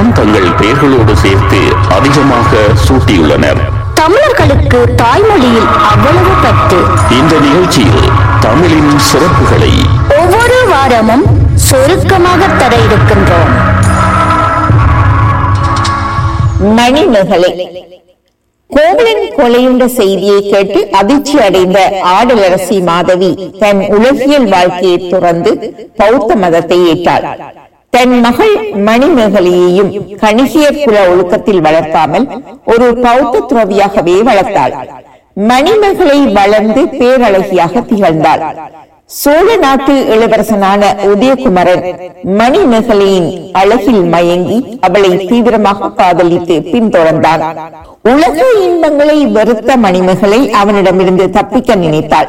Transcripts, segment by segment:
தான் தங்கள் பெயர்களோடு சேர்த்து அதிகமாக சூட்டியுள்ளனர் தமிழர்களுக்கு தாய்மொழியில் அவ்வளவு பற்று இந்த நிகழ்ச்சியில் தமிழின் சிறப்புகளை ஒவ்வொரு வாரமும் சுருக்கமாக தர இருக்கின்றோம் மணிமேகலை கோவலன் கொலையுண்ட செய்தியை கேட்டு அதிர்ச்சி அடைந்த ஆடலரசி மாதவி தன் உலகியல் வாழ்க்கையை துறந்து பௌத்த மதத்தை ஏற்றாள் தன் மகள் மணிமேகலையையும் கணிகையர் குல ஒழுக்கத்தில் வளர்க்காமல் ஒரு பௌத்த துறவியாகவே வளர்த்தாள் மணிமேகலை வளர்ந்து பேரழகியாக திகழ்ந்தாள் சோழ நாட்டு இளவரசனான உதயகுமரன் மணிமேகலையின் அழகில் மயங்கி அவளை தீவிரமாக காதலித்து பின்தொடர்ந்தான் உலக இன்பங்களை வெறுத்த மணிமேகலை அவனிடமிருந்து தப்பிக்க நினைத்தாள்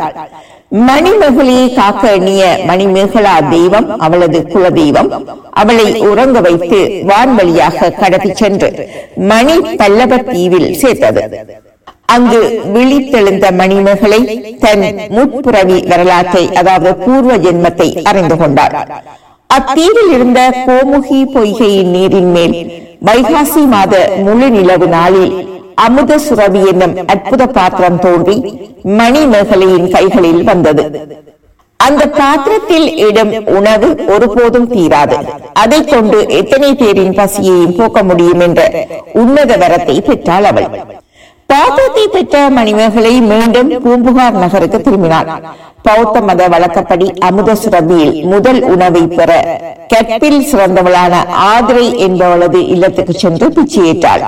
மணிமேகலையை காக்க எண்ணிய மணிமேகலா தெய்வம் அவளது குல தெய்வம் அவளை உறங்க வைத்து வான்வழியாக கடத்தி சென்று மணி பல்லவ தீவில் சேர்த்தது அங்கு விழித்தெழுந்த மணிமேகலை தன் முற்புறவி வரலாற்றை அதாவது பூர்வ ஜென்மத்தை அறிந்து கொண்டாள் அத்தீவில் இருந்த கோமுகி பொய்கையின் நீரின் மேல் வைகாசி மாத முழு நிலவு நாளில் அமுத சுரவி என்னும் அற்புத பாத்திரம் தோன்றி மணிமேகலையின் கைகளில் வந்தது அந்த பாத்திரத்தில் இடும் உணவு ஒருபோதும் தீராது அதை கொண்டு எத்தனை பேரின் பசியையும் போக்க முடியும் என்ற உன்னத வரத்தை பெற்றாள் அவள் பாத்திரத்தை பெற்ற மணிமேகலை மீண்டும் பூம்புகார் நகருக்கு திரும்பினாள் பௌத்த மத வழக்கப்படி அமுத சுரபியில் முதல் உணவை பெற கற்பில் சிறந்தவளான ஆதிரை என்பவளது இல்லத்துக்கு சென்று பிச்சையேற்றாள்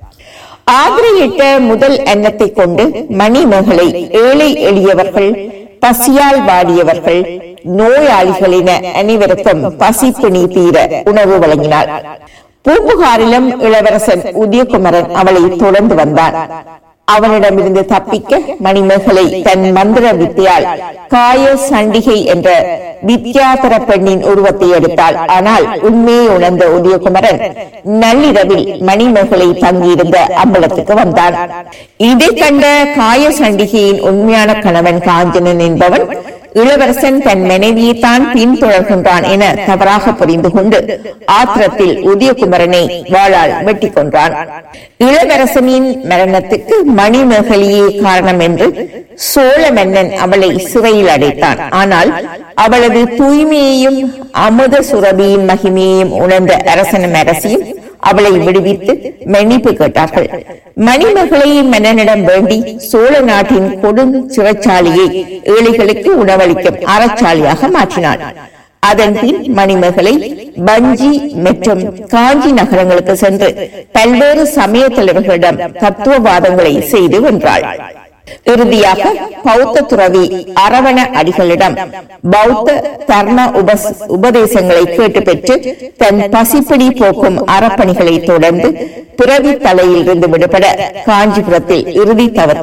ஆதிரையிட்ட முதல் எண்ணத்தை கொண்டு மணிமேகலை ஏழை எளியவர்கள் பசியால் வாடியவர்கள் நோயாளிகள் என அனைவருக்கும் பசிப்பிணி தீர உணவு வழங்கினாள் பூம்புகாரிலும் இளவரசன் உதயகுமரன் அவளை தொடர்ந்து வந்தான் அவனிடமிருந்து தப்பிக்க மணிமேகலை தன் மந்திர வித்தையால் காய சண்டிகை என்ற வித்யாதர பெண்ணின் உருவத்தை எடுத்தாள் ஆனால் உண்மையை உணர்ந்த உதயகுமரன் நள்ளிரவில் மணிமேகலை தங்கியிருந்த அம்பலத்துக்கு வந்தான் இதை கண்ட காய சண்டிகையின் உண்மையான கணவன் காஞ்சனன் என்பவன் இளவரசன் தன் மனைவியை தான் பின்தொடர்கின்றான் என தவறாக புரிந்து கொண்டு ஆத்திரத்தில் உதயகுமரனை வாளால் வெட்டி கொன்றான் இளவரசனின் மரணத்துக்கு மணிமேகலையே காரணம் என்று சோழ மன்னன் அவளை சிறையில் அடைத்தான் ஆனால் அவளது தூய்மையையும் அமுத சுரபியின் மகிமையையும் உணர்ந்த அரசனும் அரசியும் அவளை விடுவித்து மன்னிப்பு கேட்டார்கள் மணிமகளை மன்னனிடம் வேண்டி சோழ நாட்டின் கொடும் சிறைச்சாலையை ஏழைகளுக்கு உணவளிக்கும் அறச்சாலையாக மாற்றினான் அதன் பின் மணிமகளை பஞ்சி மற்றும் காஞ்சி நகரங்களுக்கு சென்று பல்வேறு சமய தலைவர்களிடம் தத்துவவாதங்களை செய்து வென்றாள் இறுதியாக பௌத்த துறவி அரவண அடிகளிடம் பௌத்த தர்ம உபஸ் உபதேசங்களை கேட்டு பெற்று தன் பசிப்பிடி போக்கும் அறப்பணிகளை தொடர்ந்து பிறவி தலையில் இருந்து விடுபட காஞ்சிபுரத்தில் இறுதி தவத்தை